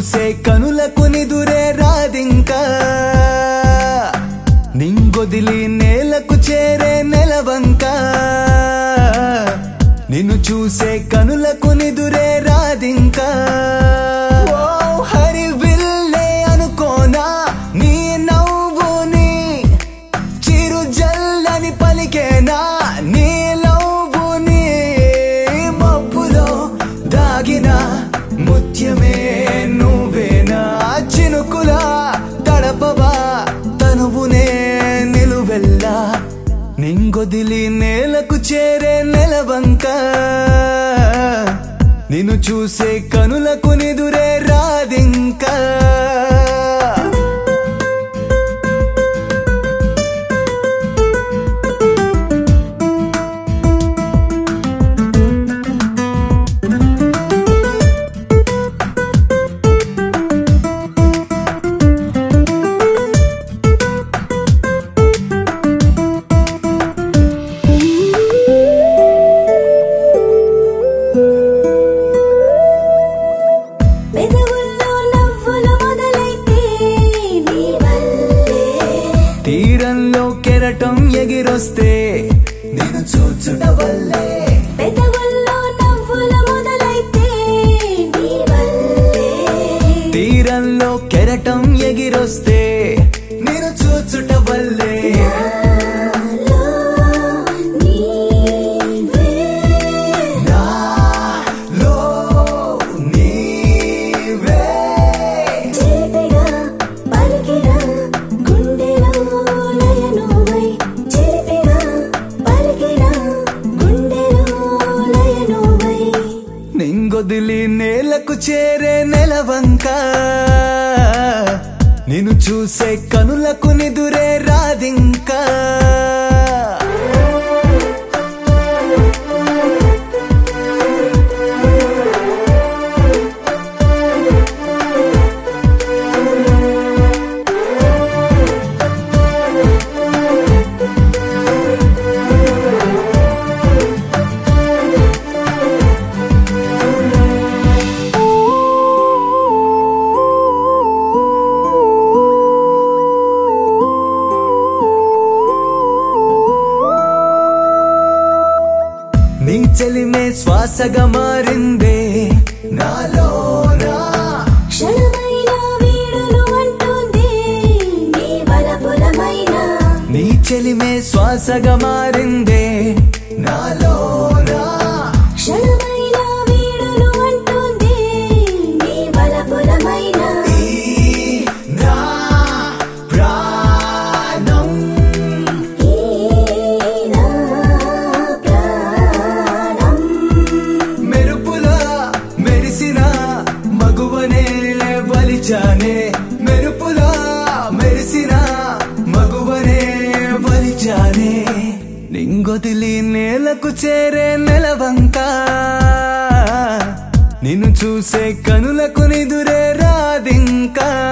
చూసే కనులకు నిదురే రాదింకా నింగొదిలి నేలకు చేరే నెలవంక నిన్ను చూసే కనులకు నిదురే రాదింకా ఓ హరివిల్లే అనుకోనా నీ నవ్వుని చిరు జల్లని పలికేనా నీ లవ్వుని మబ్బులో దాగిన ముత్యమే నువ్వేనా చినుకులా తడపవా తనువునే నిలువెల్లా నింగొదిలి నేలకు చేరే నెలవంక నిన్ను చూసే కనులకు నిదురే రాదింకా పెదవుల్లో నవ్వులు మొదలైతే నీ వల్లే తీరంలో కెరటం ఎగిరొస్తే నేను చూచుట వల్లే పెదవుల్లో నవ్వులు మొదలైతే నీ వల్లే తీరంలో కెరటం ఎగిరొస్తే నేను చూచుట వల్లే నాలో నీవే నాలో నీవే చిలిపిగా పలికిన గుండెలో లయనువై చిలిపిగా పలికిన గుండెలో లయనువై నింగొదిలి నేలకు చేరే నెలవంక నిన్ను చూసే కనులకు నిదురే రాదింకా నీ చెలిమే శ్వాసగా మారిందే నాలోనా క్షణమైన వీడులు అంటుంది నీ బలపులమైన నీ చెలిమే శ్వాసగా మారిందే నాలోనా క్షణమైన వీడులు అంటుంది నీ బలపులమైన ఈ నా ప్రాణం ఈ నా ప్రాణం మెరుపులా మెరిసిన మగువనే వలిచానే మెరుపులా మెరిసిన మగువనే వలిచానే నింగొదిలి నేలకు చేరే నెలవంక నిన్ను చూసే కనులకు నిదురే రాదింకా